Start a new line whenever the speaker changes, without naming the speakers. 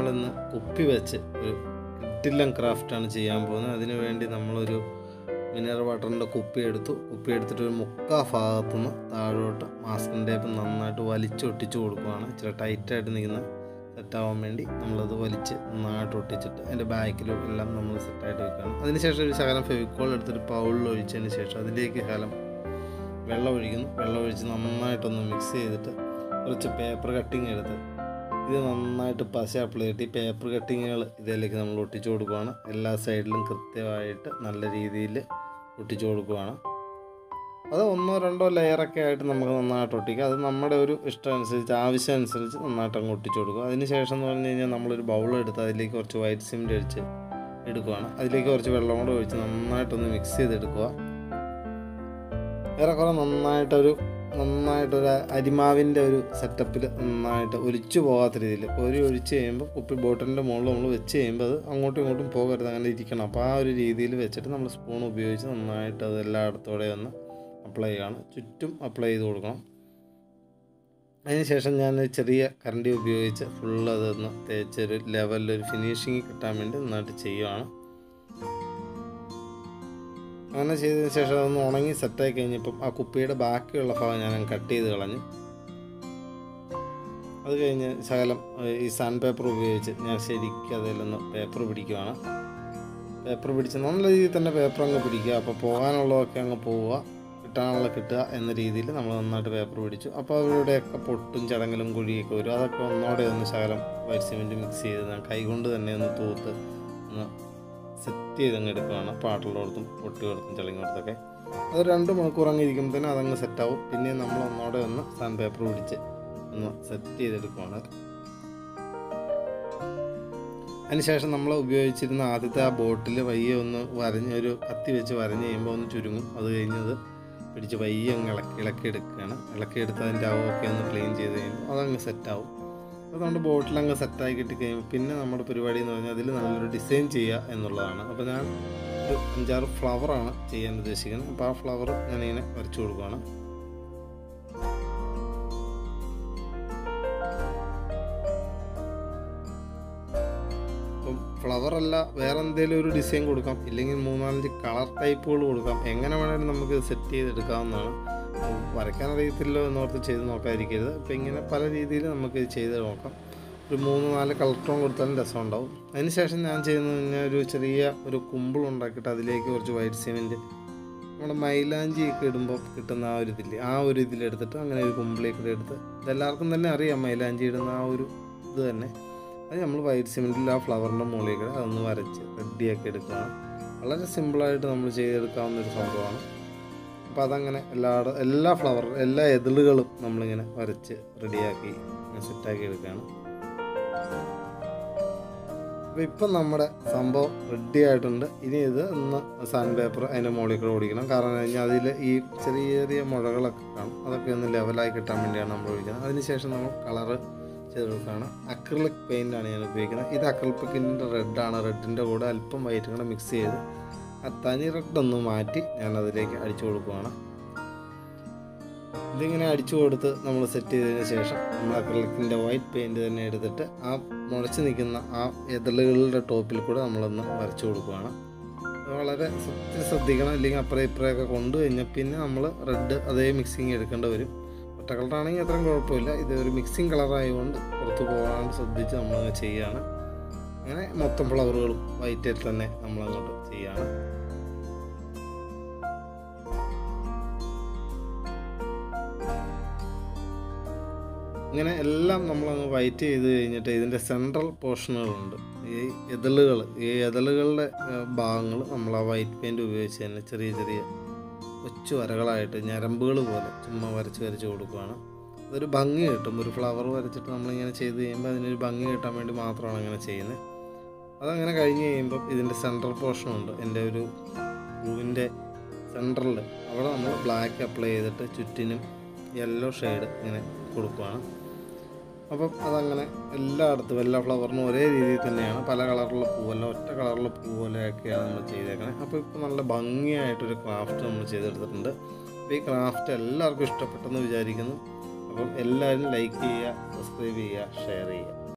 നമ്മളിന്ന് കുപ്പി വെച്ച് ഒരു കിട്ടില്ലം ക്രാഫ്റ്റാണ് ചെയ്യാൻ പോകുന്നത് അതിനു വേണ്ടി നമ്മളൊരു മിനറൽ വാട്ടറിൻ്റെ കുപ്പി എടുത്തു കുപ്പി എടുത്തിട്ട് ഒരു മുക്കാ ഭാഗത്തുനിന്ന് താഴോട്ട് മാസ്കിൻ ടേപ്പ് നന്നായിട്ട് വലിച്ചൊട്ടിച്ച് കൊടുക്കുകയാണ് ഇച്ചിരി ടൈറ്റായിട്ട് നിൽക്കുന്ന സെറ്റാവാൻ വേണ്ടി നമ്മളത് വലിച്ച് നന്നായിട്ട് ഒട്ടിച്ചിട്ട് അതിൻ്റെ ബാക്കിലും എല്ലാം നമ്മൾ സെറ്റായിട്ട് വെക്കുകയാണ് അതിനുശേഷം ഒരു ശകലം ഫെവിക്കോൾ എടുത്തിട്ട് പൗളിൽ ഒഴിച്ചതിന് ശേഷം അതിലേക്ക് ശകലം വെള്ളം ഒഴിക്കുന്നു വെള്ളം ഒഴിച്ച് നന്നായിട്ടൊന്ന് മിക്സ് ചെയ്തിട്ട് കുറച്ച് പേപ്പർ കട്ടിങ് എടുത്ത് ഇത് നന്നായിട്ട് പശ അപ്ലൈ ചെയ്തിട്ട് ഈ പേപ്പർ കട്ടിങ്ങുകൾ ഇതിലേക്ക് നമ്മൾ ഒട്ടിച്ചു കൊടുക്കുകയാണ് എല്ലാ സൈഡിലും കൃത്യമായിട്ട് നല്ല രീതിയിൽ ഒട്ടിച്ചു കൊടുക്കുകയാണ് അത് ഒന്നോ രണ്ടോ ലെയറൊക്കെ ആയിട്ട് നമുക്ക് നന്നായിട്ട് ഒട്ടിക്കുക അത് നമ്മുടെ ഒരു ഇഷ്ടം അനുസരിച്ച് ആവശ്യം അനുസരിച്ച് നന്നായിട്ട് അങ്ങ് ഒട്ടിച്ചു കൊടുക്കുക അതിന് ശേഷം എന്ന് പറഞ്ഞു കഴിഞ്ഞാൽ നമ്മളൊരു ബൗൾ എടുത്ത് അതിലേക്ക് കുറച്ച് വൈറ്റ് സിമെൻറ്റ് ഒഴിച്ച് എടുക്കുകയാണ് അതിലേക്ക് കുറച്ച് വെള്ളം കൂടെ ഒഴിച്ച് നന്നായിട്ടൊന്ന് മിക്സ് ചെയ്തെടുക്കുക ഏറെക്കുറെ നന്നായിട്ടൊരു നന്നായിട്ടൊരു അരിമാവിൻ്റെ ഒരു സെറ്റപ്പിൽ നന്നായിട്ട് ഒലിച്ചു പോകാത്ത രീതിയിൽ ഒരു ഒഴിച്ച് കഴിയുമ്പോൾ കുപ്പി ബോട്ടിലിൻ്റെ മുകളിൽ നമ്മൾ വെച്ച് കഴിയുമ്പോൾ അത് അങ്ങോട്ടും ഇങ്ങോട്ടും പോകരുത് അങ്ങനെ ഇരിക്കണം അപ്പോൾ ആ ഒരു രീതിയിൽ വെച്ചിട്ട് നമ്മൾ സ്പൂൺ ഉപയോഗിച്ച് നന്നായിട്ട് അത് എല്ലായിടത്തോടെ ഒന്ന് അപ്ലൈ ചെയ്യണം ചുറ്റും അപ്ലൈ ചെയ്ത് കൊടുക്കണം അതിനുശേഷം ഞാൻ ചെറിയ കരണ്ടി ഉപയോഗിച്ച് ഫുള്ള് അതൊന്ന് തേച്ചൊരു ലെവലിൽ ഒരു ഫിനിഷിങ് കിട്ടാൻ വേണ്ടി നന്നായിട്ട് ചെയ്യുകയാണ് അങ്ങനെ ചെയ്തതിന് ശേഷം അതൊന്ന് ഉണങ്ങി സെറ്റായി കഴിഞ്ഞപ്പം ആ കുപ്പിയുടെ ബാക്കിയുള്ള ഭാഗം ഞാൻ കട്ട് ചെയ്ത് കളഞ്ഞു അത് കഴിഞ്ഞ് ശകലം ഈ സാൻഡ് പേപ്പർ ഉപയോഗിച്ച് ഞാൻ ശരിക്കും അതിലൊന്ന് പേപ്പർ പിടിക്കുകയാണ് പേപ്പർ പിടിച്ച് നല്ല രീതിയിൽ തന്നെ പേപ്പർ അങ്ങ് പിടിക്കുക അപ്പോൾ പോകാനുള്ളതൊക്കെ അങ്ങ് പോവുക കിട്ടാനുള്ള കിട്ടുക എന്ന രീതിയിൽ നമ്മൾ നന്നായിട്ട് പേപ്പർ പിടിച്ചു അപ്പോൾ അവരുടെയൊക്കെ പൊട്ടും ചടങ്ങലും കുഴിയൊക്കെ വരും അതൊക്കെ ഒന്നോടെ ഒന്ന് ശകലം വൈറ്റ് സിമെൻറ്റ് മിക്സ് ചെയ്ത് ഞാൻ കൈകൊണ്ട് തന്നെ ഒന്ന് തൂത്ത് ഒന്ന് സെറ്റ് ചെയ്ത് അങ്ങ് എടുക്കുകയാണ് പാട്ടുള്ളിടത്തും പൊട്ടി കൊടുത്തും ചളിങ്ങി കൊടുത്തൊക്കെ അത് രണ്ട് മണിക്കൂർ അങ്ങ് ഇരിക്കുമ്പോഴത്തേനും അതങ്ങ് സെറ്റാവും പിന്നെ നമ്മൾ ഒന്നോടെ ഒന്ന് സാൻഡ് പേപ്പർ പിടിച്ച് ഒന്ന് സെറ്റ് ചെയ്തെടുക്കുകയാണ് അതിനുശേഷം നമ്മൾ ഉപയോഗിച്ചിരുന്ന ആദ്യത്തെ ആ ബോട്ടിൽ വയ്യ ഒന്ന് വരഞ്ഞ് ഒരു കത്തി വെച്ച് വരഞ്ഞ് കഴിയുമ്പോൾ ഒന്ന് ചുരുങ്ങും അത് കഴിഞ്ഞത് പിടിച്ച് വയ്യ അങ്ങ് ഇളക്കി ഇളക്കി എടുക്കുകയാണ് ഇളക്കി എടുത്ത് അതിൻ്റെ അവൊക്കെ ഒന്ന് ക്ലീൻ ചെയ്ത് കഴിയുമ്പോൾ അതങ്ങ് സെറ്റാവും അപ്പോൾ നമ്മുടെ ബോട്ടിൽ അങ്ങ് സെറ്റായി കിട്ടിക്കഴിയുമ്പോൾ പിന്നെ നമ്മുടെ പരിപാടി എന്ന് പറഞ്ഞാൽ അതിൽ നല്ലൊരു ഡിസൈൻ ചെയ്യുക എന്നുള്ളതാണ് അപ്പോൾ ഞാൻ ഒരു അഞ്ചാറ് ഫ്ലവറാണ് ചെയ്യാൻ ഉദ്ദേശിക്കുന്നത് അപ്പോൾ ആ ഫ്ലവർ ഞാനിങ്ങനെ വരച്ചു കൊടുക്കുകയാണ് അപ്പം ഫ്ലവർ അല്ല വേറെ എന്തെങ്കിലും ഒരു ഡിസൈൻ കൊടുക്കാം ഇല്ലെങ്കിൽ മൂന്നാലഞ്ച് കളർ ടൈപ്പുകൾ കൊടുക്കാം എങ്ങനെ വേണമെങ്കിലും നമുക്ക് സെറ്റ് ചെയ്തെടുക്കാവുന്നതാണ് വരയ്ക്കാൻ അറിയത്തില്ലോ എന്നോർത്ത് ചെയ്ത് നോക്കാതിരിക്കരുത് അപ്പം ഇങ്ങനെ പല രീതിയിൽ നമുക്ക് ഇത് ചെയ്ത് നോക്കാം ഒരു മൂന്ന് നാല് കളർ ടോൺ കൊടുത്താലും രസമുണ്ടാവും അതിനുശേഷം ഞാൻ ചെയ്യുന്നത് കഴിഞ്ഞാൽ ഒരു ചെറിയ ഒരു കുമ്പിൾ ഉണ്ടാക്കിയിട്ട് അതിലേക്ക് കുറച്ച് വൈറ്റ് സിമെൻറ്റ് നമ്മുടെ മൈലാഞ്ചി ഒക്കെ ഇടുമ്പോൾ കിട്ടുന്ന ആ ഒരു ഇതില്ലേ ആ ഒരു ഇതിലെടുത്തിട്ട് അങ്ങനെ ഒരു കുമ്പിളിയൊക്കെ എടുത്ത് ഇതെല്ലാവർക്കും തന്നെ അറിയാം മൈലാഞ്ചി ഇടുന്ന ആ ഒരു ഇത് തന്നെ അത് നമ്മൾ വൈറ്റ് സിമെൻറ്റിൽ ആ ഫ്ലവറിൻ്റെ മുകളിലേക്ക് അതൊന്ന് വരച്ച് റെഡിയാക്കി എടുക്കുകയാണ് വളരെ സിമ്പിളായിട്ട് നമ്മൾ ചെയ്തെടുക്കാവുന്ന ഒരു സംഭവമാണ് അപ്പോൾ അതങ്ങനെ എല്ലാ എല്ലാ ഫ്ലവർ എല്ലാ എതിളുകളും നമ്മളിങ്ങനെ വരച്ച് റെഡിയാക്കി സെറ്റാക്കി എടുക്കുകയാണ് അപ്പോൾ ഇപ്പം നമ്മുടെ സംഭവം റെഡി ആയിട്ടുണ്ട് ഇനി ഇത് ഒന്ന് സാൻഡ് പേപ്പർ അതിൻ്റെ മുകളിൽ കൂടെ ഓടിക്കണം കാരണം കഴിഞ്ഞാൽ അതിൽ ഈ ചെറിയ ചെറിയ മുഴകളൊക്കെ കാണും അതൊക്കെ ഒന്ന് ലെവലായി കിട്ടാൻ വേണ്ടിയാണ് നമ്മൾ ഒഴിക്കുന്നത് അതിനുശേഷം നമ്മൾ കളറ് ചെയ്ത് കൊടുക്കുകയാണ് അക്രിലിക് പെയിൻ്റാണ് ഞാൻ ഉപയോഗിക്കുന്നത് ഇത് അക്രിലിക് പെയിൻറ്റിൻ്റെ റെഡാണ് റെഡിൻ്റെ കൂടെ അല്പം വൈറ്റും കൂടെ മിക്സ് ചെയ്ത് ആ തനി റെഡ് ഒന്ന് മാറ്റി ഞാൻ അതിലേക്ക് അടിച്ചു കൊടുക്കുകയാണ് ഇതിങ്ങനെ അടിച്ചു കൊടുത്ത് നമ്മൾ സെറ്റ് ചെയ്തതിന് ശേഷം നമ്മൾ അക്രലിക്കിൻ്റെ വൈറ്റ് പെയിൻറ്റ് തന്നെ എടുത്തിട്ട് ആ മുളച്ച് നിൽക്കുന്ന ആ എതിളുകളുടെ ടോപ്പിൽ കൂടെ നമ്മളൊന്ന് വരച്ചു കൊടുക്കുകയാണ് വളരെ സത്യം ശ്രദ്ധിക്കണം അല്ലെങ്കിൽ അപ്പുറം ഇപ്പുറമൊക്കെ കൊണ്ടു കഴിഞ്ഞാൽ പിന്നെ നമ്മൾ റെഡ് അതേ മിക്സിങ് എടുക്കേണ്ടി വരും ഒറ്റ കളറാണെങ്കിൽ അത്രയും കുഴപ്പമില്ല ഇത് ഒരു മിക്സിങ് കളറായതുകൊണ്ട് പുറത്ത് പോകാൻ ശ്രദ്ധിച്ച് നമ്മൾ ചെയ്യുകയാണ് അങ്ങനെ മൊത്തം ഫ്ലവറുകളും വൈറ്റിൽ തന്നെ നമ്മളങ്ങോട്ട് ചെയ്യുകയാണ് ഇങ്ങനെ എല്ലാം നമ്മളങ്ങ് വൈറ്റ് ചെയ്ത് കഴിഞ്ഞിട്ട് ഇതിൻ്റെ സെൻട്രൽ പോർഷനുകളുണ്ട് ഈ എതളുകൾ ഈ എതളുകളുടെ ഭാഗങ്ങൾ നമ്മൾ ആ വൈറ്റ് പെയിൻറ് ഉപയോഗിച്ച് തന്നെ ചെറിയ ചെറിയ കൊച്ചു വരകളായിട്ട് ഞരമ്പുകൾ പോലെ ചുമ്മാ വരച്ച് വരച്ച് കൊടുക്കുകയാണ് അതൊരു ഭംഗി കിട്ടും ഒരു ഫ്ലവർ വരച്ചിട്ട് നമ്മളിങ്ങനെ ചെയ്ത് കഴിയുമ്പോൾ അതിനൊരു ഭംഗി കിട്ടാൻ വേണ്ടി മാത്രമാണ് അങ്ങനെ ചെയ്യുന്നത് അതങ്ങനെ കഴിഞ്ഞ് കഴിയുമ്പം ഇതിൻ്റെ സെൻട്രൽ പോർഷനുണ്ട് എൻ്റെ ഒരു പൂവിൻ്റെ സെൻട്രലിൽ അവിടെ നമ്മൾ ബ്ലാക്ക് അപ്ലൈ ചെയ്തിട്ട് ചുറ്റിനും യെല്ലോ ഷെയ്ഡ് ഇങ്ങനെ കൊടുക്കുകയാണ് അപ്പം അതങ്ങനെ എല്ലായിടത്തും എല്ലാ ഫ്ലവറിനും ഒരേ രീതിയിൽ തന്നെയാണ് പല കളറിലുള്ള പൂവല്ല ഒറ്റ കളറിലുള്ള പൂവലൊക്കെയാണ് നമ്മൾ ചെയ്തേക്കുന്നത് അപ്പോൾ ഇപ്പോൾ നല്ല ഭംഗിയായിട്ടൊരു ക്രാഫ്റ്റ് നമ്മൾ ചെയ്തെടുത്തിട്ടുണ്ട് അപ്പോൾ ഈ ക്രാഫ്റ്റ് എല്ലാവർക്കും ഇഷ്ടപ്പെട്ടെന്ന് വിചാരിക്കുന്നു അപ്പം എല്ലാവരും ലൈക്ക് ചെയ്യുക സബ്സ്ക്രൈബ് ചെയ്യുക ഷെയർ ചെയ്യുക